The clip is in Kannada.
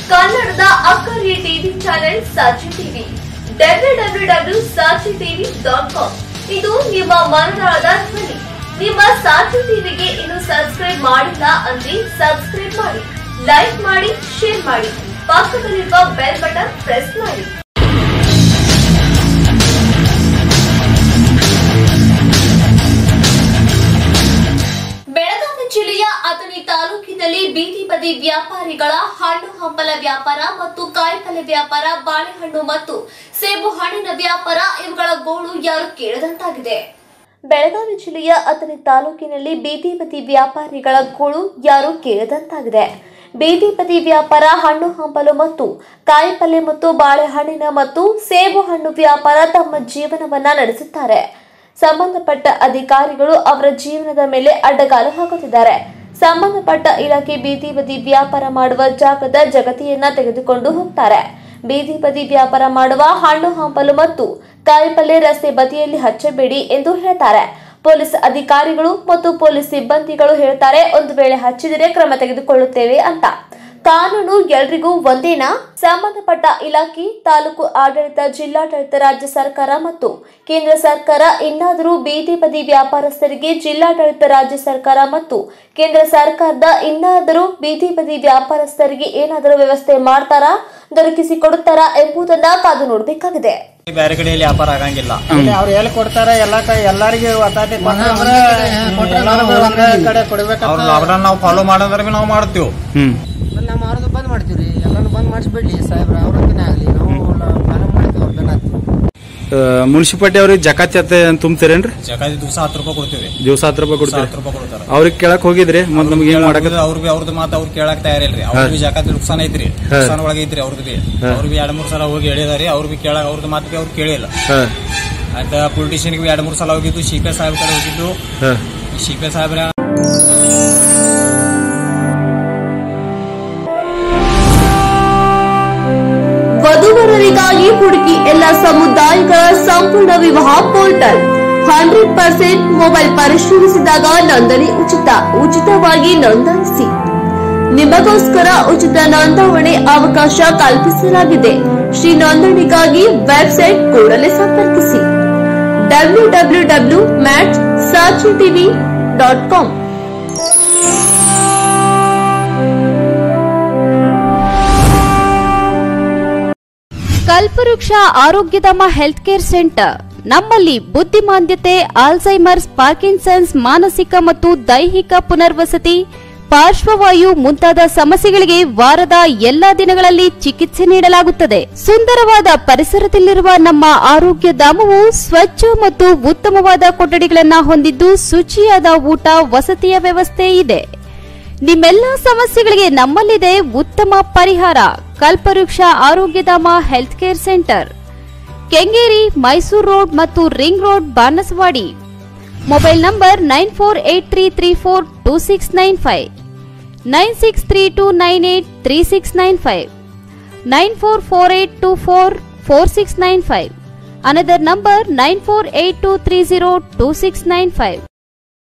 ಕನ್ನಡದ ಅಕ್ಕರಿಯ TV channel Sakshi TV W W W Sakshi TV dot com ಇದು ನಿಮ್ಮ ಮನದಾಳದ ಧ್ವನಿ ನಿಮ್ಮ ಸಾಕ್ಷಿ ಟಿವಿಗೆ ಇನ್ನು ಸಬ್ಸ್ಕ್ರೈಬ್ ಮಾಡಿಲ್ಲ ಅಂದ್ರೆ ಸಬ್ಸ್ಕ್ರೈಬ್ ಮಾಡಿ ಲೈಕ್ ಮಾಡಿ ಶೇರ್ ಮಾಡಿ ಪಕ್ಕದಲ್ಲಿರುವ ಬೆಲ್ ಬಟನ್ ಪ್ರೆಸ್ ಮಾಡಿ ಬೆಳಗಾವಿ ಜಿಲ್ಲೆಯ ಅಥಣಿ ತಾಲೂಕಿನಲ್ಲಿ ಬೀದಿ ಬದಿ ವ್ಯಾಪಾರಿಗಳ ಹಣ್ಣು ಹಂಪಲ ವ್ಯಾಪಾರ ಮತ್ತು ಕಾಯಿಪಲ್ಯ ವ್ಯಾಪಾರ ಬಾಳೆಹಣ್ಣು ಮತ್ತು ಸೇಬು ಹಣ್ಣಿನ ವ್ಯಾಪಾರ ಇವುಗಳ ಗೋಳು ಯಾರು ಕೇಳದಂತಾಗಿದೆ ಬೆಳಗಾವಿ ಜಿಲ್ಲೆಯ ಅಥಣಿ ತಾಲೂಕಿನಲ್ಲಿ ಬೀದಿ ಬದಿ ವ್ಯಾಪಾರಿಗಳ ಗೋಳು ಯಾರು ಕೇಳದಂತಾಗಿದೆ ಬೀದಿ ಬದಿ ವ್ಯಾಪಾರ ಹಣ್ಣು ಹಂಪಲು ಮತ್ತು ಕಾಯಿಪಲ್ಯ ಮತ್ತು ಬಾಳೆಹಣ್ಣಿನ ಮತ್ತು ಸೇಬು ಹಣ್ಣು ವ್ಯಾಪಾರ ತಮ್ಮ ಜೀವನವನ್ನ ನಡೆಸುತ್ತಾರೆ ಸಂಬಂಧಪಟ್ಟ ಅಧಿಕಾರಿಗಳು ಅವರ ಜೀವನದ ಮೇಲೆ ಅಡ್ಡಗಾಲು ಹಾಕುತ್ತಿದ್ದಾರೆ ಸಂಬಂಧಪಟ್ಟ ಇಲಾಖೆ ಬೀದಿ ಬದಿ ವ್ಯಾಪಾರ ಮಾಡುವ ಜಾಗದ ಜಗತಿಯನ್ನ ತೆಗೆದುಕೊಂಡು ಹೋಗ್ತಾರೆ ಬೀದಿ ಬದಿ ವ್ಯಾಪಾರ ಮಾಡುವ ಹಣ್ಣು ಹಂಪಲು ಮತ್ತು ಕಾಯಿಪಲ್ಯ ರಸ್ತೆ ಬದಿಯಲ್ಲಿ ಹಚ್ಚಬೇಡಿ ಎಂದು ಹೇಳ್ತಾರೆ ಪೊಲೀಸ್ ಅಧಿಕಾರಿಗಳು ಮತ್ತು ಪೊಲೀಸ್ ಸಿಬ್ಬಂದಿಗಳು ಹೇಳ್ತಾರೆ ಒಂದು ವೇಳೆ ಹಚ್ಚಿದರೆ ಕ್ರಮ ತೆಗೆದುಕೊಳ್ಳುತ್ತೇವೆ ಅಂತ ಕಾನೂನು ಎಲ್ರಿಗೂ ಒಂದೇನಾ ಸಂಬಂಧಪಟ್ಟ ಇಲಾಖೆ ತಾಲೂಕು ಆಡಳಿತ ಜಿಲ್ಲಾಡಳಿತ ರಾಜ್ಯ ಸರ್ಕಾರ ಮತ್ತು ಕೇಂದ್ರ ಸರ್ಕಾರ ಇನ್ನಾದರೂ ಬೀದಿ ಬದಿ ವ್ಯಾಪಾರಸ್ಥರಿಗೆ ಜಿಲ್ಲಾಡಳಿತ ರಾಜ್ಯ ಸರ್ಕಾರ ಮತ್ತು ಕೇಂದ್ರ ಸರ್ಕಾರದ ಇನ್ನಾದರೂ ಬೀದಿ ಬದಿ ವ್ಯಾಪಾರಸ್ಥರಿಗೆ ಏನಾದರೂ ವ್ಯವಸ್ಥೆ ಮಾಡ್ತಾರಾ ದೊರಕಿಸಿ ಕೊಡುತ್ತಾರಾ ಎಂಬುದನ್ನ ಕಾದು ನೋಡಬೇಕಾಗಿದೆ ಬೇರೆ ಕಡೆಯಲ್ಲಿ ವ್ಯಾಪಾರ ಆಗಂಗಿಲ್ಲ ಇಲ್ಲಿ ಅವ್ರು ಎಲ್ಲಿ ಕೊಡ್ತಾರೆ ಎಲ್ಲ ಕೈ ಎಲ್ಲಾರಿಗೂ ಒತ್ತಾಟಿ ಕೊಟ್ಟಂದ್ರೆ ಎಲ್ಲಾರು ಒಂದೇ ಕಡೆ ಕೊಡ್ಬೇಕಂತ ಅವ್ರ ಲಾಕ್ಡೌನ್ ನಾವು ಫಾಲೋ ಮಾಡಂದ್ರೆ ಬಿ ನಾವು ಮಾಡ್ತೀವಿ ಹ್ಮ್ ಆಮೇಲೆ ನಾವು ಮಾರೋದು ಬಂದ್ ಮಾಡ್ತೀವ್ರಿ ಎಲ್ಲಾನು ಬಂದ್ ಮಾಡಿಸ್ಬಿಡ್ಲಿ ಸಾಹೇಬ್ರ ಅವ್ರದ್ದೇನೆ ಆಗ್ಲಿ ನಾವು ಫಾಲೋ ಮಾಡ್ತೀವಿ ಅವ್ರ ಬೆನ್ನ ಹತ್ತಿ ಮುನ್ಸಿಪಾಲ್ಟಿ ಅವ್ರಿಗೆ ಜಕಾತಿ ಅಂತ ತುಂಬ್ತೀರೇನ್ರಿ ಜಗಾದಿ ದಿವಸ ಹತ್ತು ರೂಪಾಯಿ ಕೊಡ್ತೀವಿ ದಿವಸ ಹತ್ತು ರೂಪಾಯಿ ಕೊಡ್ತೀರಿ ಹತ್ತು ರೂಪಾಯಿ ಕೊಡ್ತಾರ ಅವ್ರಿಗೆ ಕೇಳಕ್ ಹೋಗಿದ್ರಿ ಮತ್ ನಮ್ಗೆ ಏನ್ ಮಾಡಕ ಅವ್ರಿಗೆ ಅವ್ರದ್ದು ಮಾತು ಅವ್ರು ಕೇಳಕ್ ತಯಾರಿಲ್ರಿ ಅವ್ರಿಗೆ ಜಗಾತಿ ನುಕ್ಸಾನ ಐತ್ರಿ ನುಕ್ಸಾನ ಒಳಗೆ ಐತ್ರಿ ಅವ್ರದ್ದು ಬಿ ಅವ್ರಿಗೆ ಎರಡ್ ಮೂರ್ ಸಲ ಹೋಗಿ ಹೇಳಿದಾರಿ ಅವ್ರು ಬಿ ಕೇಳಕ್ ಅವ್ರದ್ದು ಮಾತು ಬಿ ಅವ್ರು ಕೇಳಿಲ್ಲ ಆಯ್ತಾ ಪೊಲಿಟಿಷಿಯನ್ಗೆ ಎರಡ್ ಮೂರ್ ಸಲ ಹೋಗಿದ್ದು ಶಿಪೆ ಸಾಹೇಬ್ ಕಡೆ ಹೋಗಿದ್ದು ಶಿಪೆ ಸಾಹೇಬ್ರ ವಧುವರರಿಗಾಗಿ ಹುಡುಕಿ ಎಲ್ಲ ಸಮುದಾಯಗಳ ಸಂಪೂರ್ಣ ವಿವಾಹ ಪೋರ್ಟಲ್ ಹಂಡ್ರೆಡ್ ಪರ್ಸೆಂಟ್ ಮೊಬೈಲ್ ಪರಿಶೀಲಿಸಿದಾಗ ನೋಂದಣಿ ಉಚಿತ ಉಚಿತವಾಗಿ ನೋಂದಾಯಿಸಿ ನಿಮಗೋಸ್ಕರ ಉಚಿತ ನೋಂದಾವಣೆ ಅವಕಾಶ ಕಲ್ಪಿಸಲಾಗಿದೆ ಶ್ರೀ ನೋಂದಣಿಗಾಗಿ ವೆಬ್ಸೈಟ್ ಕೂಡಲೇ ಸಂಪರ್ಕಿಸಿ ಡಬ್ಲ್ಯೂ ಡಬ್ಲ್ಯೂ ಡಬ್ಲ್ಯೂ ಮ್ಯಾಟ್ ಸಾಚಿ TV dot com Kalpavriksha Arogyadhama health care centre ನಮ್ಮಲ್ಲಿ ಬುದ್ಧಿಮಾಂದ್ಯತೆ ಆಲ್ಝೈಮರ್ಸ್ ಪಾರ್ಕಿನ್ಸನ್ಸ್ ಮಾನಸಿಕ ಮತ್ತು ದೈಹಿಕ ಪುನರ್ವಸತಿ ಪಾರ್ಶ್ವವಾಯು ಮುಂತಾದ ಸಮಸ್ಯೆಗಳಿಗೆ ವಾರದ ಎಲ್ಲಾ ದಿನಗಳಲ್ಲಿ ಚಿಕಿತ್ಸೆ ನೀಡಲಾಗುತ್ತದೆ ಸುಂದರವಾದ ಪರಿಸರದಲ್ಲಿರುವ ನಮ್ಮ ಆರೋಗ್ಯ ಧಾಮವು ಸ್ವಚ್ಛ ಮತ್ತು ಉತ್ತಮವಾದ ಕೊಠಡಿಗಳನ್ನು ಹೊಂದಿದ್ದು ಶುಚಿಯಾದ ಊಟ ವಸತಿಯ ವ್ಯವಸ್ಥೆ ಇದೆ ನಿಮ್ಮೆಲ್ಲ ಸಮಸ್ಯೆಗಳಿಗೆ ನಮ್ಮಲ್ಲಿದೆ ಉತ್ತಮ ಪರಿಹಾರ Kalpavriksha Arogyadhama health care centre Kengeri Mysuru road ಮತ್ತು ring road Banaswadi mobile number nine four eight three three four two six nine five nine six three two nine eight three six nine five nine four four eight two four four six nine five another number nine four eight two three zero two six nine five